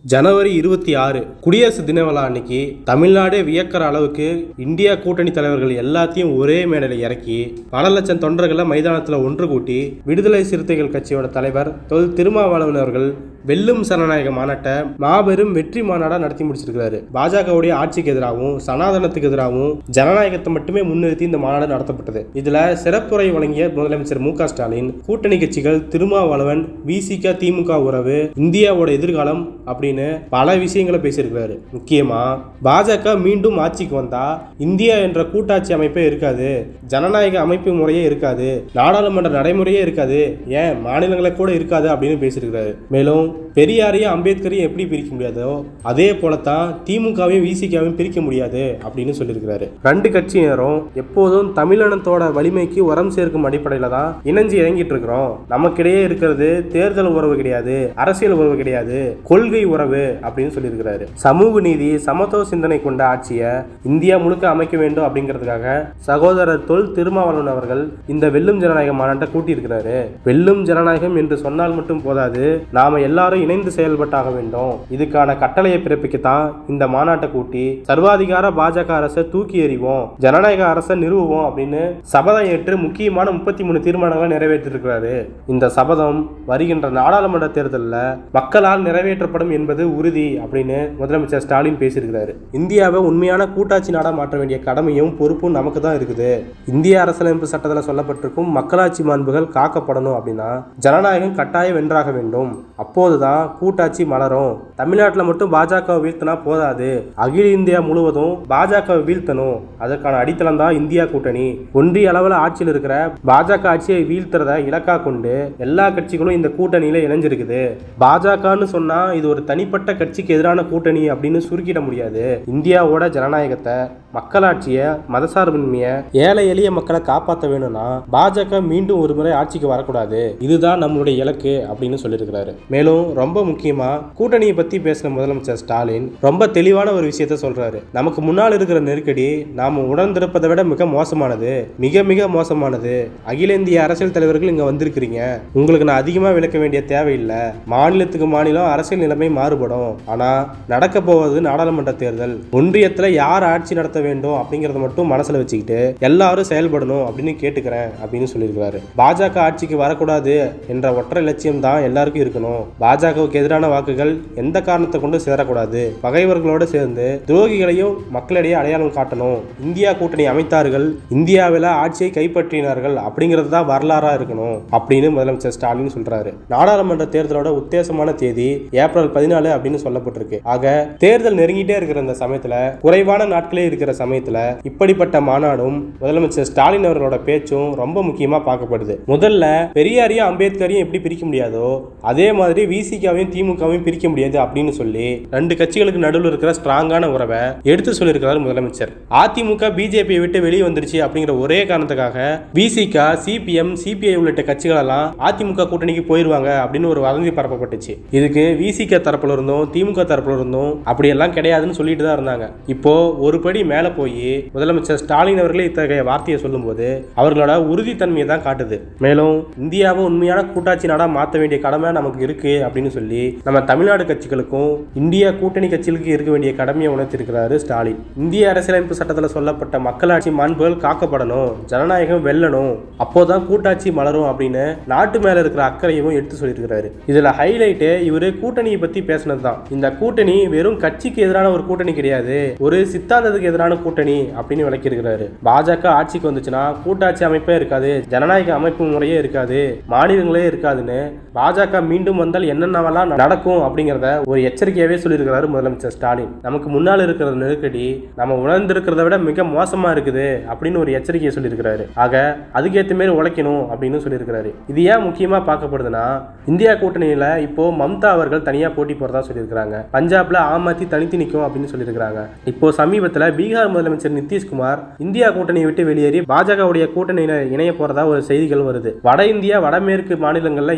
ஜனவரி இருபத்தி ஆறு குடியரசு தின விழா அன்னைக்கு தமிழ்நாடே வியக்கிற அளவுக்கு இந்தியா கூட்டணி தலைவர்கள் எல்லாத்தையும் ஒரே மேடையில் இறக்கி பல லட்சம் தொண்டர்களை மைதானத்தில் ஒன்று கூட்டி விடுதலை சிறுத்தைகள் கட்சியோட தலைவர் தொல் திருமாவளவன் அவர்கள் வெல்லும் சனநாயக மாநாட்டை மாபெரும் வெற்றி மாநாடாக நடத்தி முடிச்சிருக்கிறாரு பாஜகவுடைய ஆட்சிக்கு எதிராகவும் சனாதனத்துக்கு எதிராகவும் ஜனநாயகத்தை மட்டுமே முன்னிறுத்தி இந்த மாநாடு நடத்தப்பட்டது இதுல சிறப்புரை வழங்கிய முதலமைச்சர் மு க ஸ்டாலின் கூட்டணி கட்சிகள் திருமாவளவன் விசிக திமுக உறவு இந்தியாவோட எதிர்காலம் அப்படின்னு பல விஷயங்களை பேசியிருக்கிறாரு முக்கியமா பாஜக மீண்டும் ஆட்சிக்கு வந்தா இந்தியா என்ற கூட்டாட்சி அமைப்பே இருக்காது ஜனநாயக அமைப்பு முறையே இருக்காது நாடாளுமன்ற நடைமுறையே இருக்காது ஏன் மாநிலங்களை கூட இருக்காது அப்படின்னு பேசியிருக்கிறாரு மேலும் பெரியாரையும் அம்பேத்கரையும் எப்படி பிரிக்க முடியாதோ அதே போலத்தான் திமுகவையும் விசிகாவையும் பிரிக்க முடியாது அப்படின்னு சொல்லியிருக்கிறாரு ரெண்டு கட்சியினரும் எப்போதும் தமிழினத்தோட வலிமைக்கு உரம் சேர்க்கும் அடிப்படையில தான் இணைஞ்சு இறங்கிட்டு இருக்கிறோம் நமக்கிடையே இருக்கிறது தேர்தல் உறவு கிடையாது அரசியல் உறவு கிடையாது கொள்கை உறவு அப்படின்னு சொல்லியிருக்கிறாரு சமூக நீதி சமத்துவ சிந்தனை கொண்ட ஆட்சியை இந்தியா முழுக்க அமைக்க வேண்டும் அப்படிங்கிறதுக்காக சகோதரர் தொல் திருமாவளவன் அவர்கள் இந்த வெல்லும் ஜனநாயக மாநாட்டை கூட்டியிருக்கிறாரு வெல்லும் ஜனநாயகம் என்று சொன்னால் மட்டும் போதாது நாம எல்லாரும் இணைந்து செயல்பட்டாக வேண்டும் இதுக்கான கட்டளையை பிறப்பிக்கத்தான் இந்த மாநாட்டை கூட்டி சர்வாதிகார பாஜக அரசை தூக்கி எறிவோம் ஜனநாயக அரசை நிறுவுவோம் அப்படின்னு சபதம் ஏற்று முக்கியமான முப்பத்தி மூணு தீர்மானங்களை நிறைவேற்றிருக்கிறாரு இந்த சபதம் வருகின்ற நாடாளுமன்ற தேர்தலில் மக்களால் நிறைவேற்றப்படும் என்பது உறுதி அப்படின்னு முதலமைச்சர் ஸ்டாலின் பேசியிருக்கிறாரு இந்தியாவை உண்மையான கூட்டாட்சி நாடா மாற்ற வேண்டிய கடமையும் பொறுப்பும் நமக்கு தான் இருக்குது இந்திய அரசியலமைப்பு சட்டத்தில் சொல்லப்பட்டிருக்கும் மக்களாட்சி மாண்புகள் காக்கப்படணும் அப்படின்னா ஜனநாயகம் கட்டாயம் வென்றாக வேண்டும் அப்போதுதான் கூட்டாட்சி மலரும் தமிழ்நாட்டில் மட்டும் பாஜகவை வீழ்த்தினா போதாது அகில இந்தியா முழுவதும் பாஜகவை வீழ்த்தணும் அதற்கான அடித்தளம் தான் இந்தியா கூட்டணி ஒன்றிய அளவில் ஆட்சியில் இருக்கிற பாஜக ஆட்சியை வீழ்த்துறத இலக்கா கொண்டு எல்லா கட்சிகளும் இந்த கூட்டணியில இணைஞ்சிருக்குது பாஜகன்னு சொன்னா இது ஒரு தனிப்பட்ட கட்சிக்கு எதிரான கூட்டணி அப்படின்னு சுருக்கிட முடியாது இந்தியாவோட ஜனநாயகத்தை மக்களாட்சியை மதசார்பின்மையை ஏழை எளிய மக்களை காப்பாற்ற வேணும்னா பாஜக மீண்டும் ஒரு முறை ஆட்சிக்கு வரக்கூடாது இதுதான் நம்மளுடைய இலக்கு அப்படின்னு சொல்லியிருக்கிறாரு மேலும் ரொம்ப முக்கியமா கூட்டணியை பத்தி பேசின முதலமைச்சர் ஸ்டாலின் ரொம்ப தெளிவான ஒரு விஷயத்த சொல்றாரு நமக்கு முன்னால் இருக்கிற நெருக்கடி நாம உணர்ந்திருப்பதை விட மிக மோசமானது மிக மிக மோசமானது அகில இந்திய அரசியல் தலைவர்கள் இங்க வந்திருக்கிறீங்க உங்களுக்கு நான் அதிகமா விளக்க வேண்டிய தேவையில்லை மாநிலத்துக்கு மாநிலம் அரசியல் நிலைமை மாறுபடும் ஆனா நடக்க போவது நாடாளுமன்ற தேர்தல் ஒன்றியத்துல யார் ஆட்சி நடத்த வேண்டும் அப்படிங்கறத மட்டும் மனசுல வச்சுக்கிட்டு எல்லாரும் செயல்படணும் அப்படின்னு கேட்டுக்கிறேன் அப்படின்னு சொல்லியிருக்கிறாரு பாஜக ஆட்சிக்கு வரக்கூடாது என்ற ஒற்றை லட்சியம் தான் எல்லாருக்கும் இருக்கணும் பாஜகவுக்கு எதிரான வாக்குகள் எந்த காரணத்தை கொண்டு சேரக்கூடாது பகைவர்களோடு சேர்ந்து துரோகிகளையும் மக்களிடையே அடையாளம் காட்டணும் இந்தியா கூட்டணி அமைத்தார்கள் இந்தியாவில் ஆட்சியை கைப்பற்றினார்கள் அப்படிங்கிறது தான் வரலாறா இருக்கணும் அப்படின்னு முதலமைச்சர் ஸ்டாலின் சொல்றாரு நாடாளுமன்ற தேர்தலோட உத்தேசமான தேதி ஏப்ரல் பதினாலு அப்படின்னு சொல்லப்பட்டிருக்கு ஆக தேர்தல் நெருங்கிட்டே இருக்கிற இந்த சமயத்துல குறைவான நாட்களே இருக்கிற சமயத்துல இப்படிப்பட்ட மாநாடும் முதலமைச்சர் ஸ்டாலின் அவர்களோட பேச்சும் ரொம்ப முக்கியமா பார்க்கப்படுது முதல்ல பெரியாரையும் அம்பேத்கரையும் எப்படி பிரிக்க முடியாதோ அதே மாதிரி விசிகாவையும் திமுகவையும் பிரிக்க முடியாது அப்படின்னு சொல்லி ரெண்டு கட்சிகளுக்கு நடுவில் இருக்கிற ஸ்ட்ராங்கான உறவை எடுத்து சொல்லியிருக்கிறார் முதலமைச்சர் அதிமுக பிஜேபியை விட்டு வெளியே வந்துருச்சு அப்படிங்கிற ஒரே காரணத்துக்காக விசிகா சிபிஎம் சிபிஐ உள்ளிட்ட கட்சிகள் எல்லாம் அதிமுக கூட்டணிக்கு போயிருவாங்க அப்படின்னு ஒரு வதந்தி பரப்பப்பட்டுச்சு இதுக்கு விசிக தரப்புல இருந்தும் திமுக தரப்புல இருந்தும் அப்படியெல்லாம் கிடையாதுன்னு சொல்லிட்டு தான் இருந்தாங்க இப்போ ஒரு படி மேல போய் முதலமைச்சர் ஸ்டாலின் அவர்களே இத்தகைய வார்த்தையை சொல்லும்போது அவர்களோட உறுதித்தன்மையை தான் காட்டுது மேலும் இந்தியாவை உண்மையான கூட்டாட்சி நாடா மாற்ற வேண்டிய கடமை நமக்கு இருக்கு அப்படின்னு சொல்லி நம்ம தமிழ்நாடு கட்சிகளுக்கும் இந்தியா கூட்டணி கட்சிகளுக்கு இருக்க வேண்டிய கடமையை உணர்த்திருக்கிறாரு ஸ்டாலின் இந்திய அரசியலமைப்பு சட்டத்தில் சொல்லப்பட்ட மக்களாட்சி மாண்புகள் காக்கப்படணும் ஜனநாயகம் வெல்லணும் அப்போதான் கூட்டாட்சி மலரும் அப்படின்னு நாட்டு மேல இருக்கிற அக்கறையும் எடுத்து சொல்லியிருக்கிறாரு இதுல ஹைலைட்டு இவரு கூட்டணியை பத்தி பேசினது தான் இந்த கூட்டணி வெறும் கட்சிக்கு எதிரான ஒரு கூட்டணி கிடையாது ஒரு சித்தாந்தத்துக்கு எதிரான கூட்டணி அப்படின்னு விளக்கியிருக்கிறாரு பாஜக ஆட்சிக்கு வந்துச்சுன்னா கூட்டாட்சி அமைப்பே இருக்காது ஜனநாயக அமைப்பு முறையே இருக்காது மாநிலங்களே இருக்காதுன்னு பாஜக மீண்டும் வந்தால் என்னென்னவெல்லாம் நடக்கும் அப்படிங்கிறத ஒரு எச்சரிக்கையாவே சொல்லியிருக்கிறாரு முதலமைச்சர் ஸ்டாலின் நமக்கு முன்னால் இருக்கிற நெருக்கடி நம்ம உணர்ந்திருக்கிறத விட மிக மோசமா இருக்குது அப்படின்னு ஒரு எச்சரிக்கையை சொல்லியிருக்கிறாரு ஆக அதுக்கேற்ற மாரி உழைக்கணும் அப்படின்னு சொல்லியிருக்கிறாரு இது ஏன் முக்கியமா பார்க்கப்படுதுன்னா இந்தியா கூட்டணியில இப்போ மம்தா அவர்கள் தனியா போட்டி போறதா சொல்லியிருக்கிறாங்க பஞ்சாப்ல ஆம் ஆத்மி தனித்து நிற்கும் அப்படின்னு சொல்லியிருக்கிறாங்க இப்போ சமீபத்தில் பீகார் முதலமைச்சர் நிதிஷ்குமார் இந்தியா கூட்டணியை விட்டு வெளியேறி பாஜகவுடைய கூட்டணியில இணைய போறதா ஒரு செய்திகள் வருது வட இந்தியா வடமேற்கு மாநிலங்கள்ல இப்படிப்பட்ட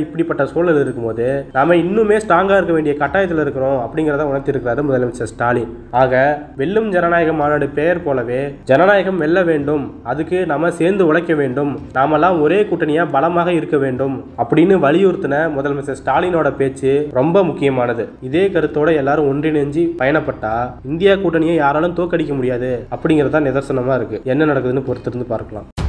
சூழல் இருக்கும்போது நாம இன்னுமே ஸ்ட்ராங்கா இருக்க வேண்டிய கட்டாயத்தில் இருக்கிறோம் அப்படிங்கிறத உணர்த்திருக்கிறாரு முதலமைச்சர் ஸ்டாலின் ஆக வெல்லும் ஜனநாயக மாநாடு பெயர் போலவே ஜனநாயகம் வெல்ல வேண்டும் அதுக்கு நாம சேர்ந்து உழைக்க வேண்டும் நாமெல்லாம் ஒரே கூட்டணியா பலமாக இருக்க வேண்டும் அப்படின்னு வலியுறுத்தின முதலமைச்சர் ஸ்டாலினோட பேச்சு ரொம்ப முக்கியமானது இதே கருத்தோட எல்லாரும் ஒன்றிணைஞ்சு பயணப்பட்டா இந்தியா கூட்டணியை யாராலும் தோக்கடிக்க முடியாது அப்படிங்கிறது தான் நிதர்சனமா இருக்கு என்ன நடக்குதுன்னு பொறுத்திருந்து பார்க்கலாம்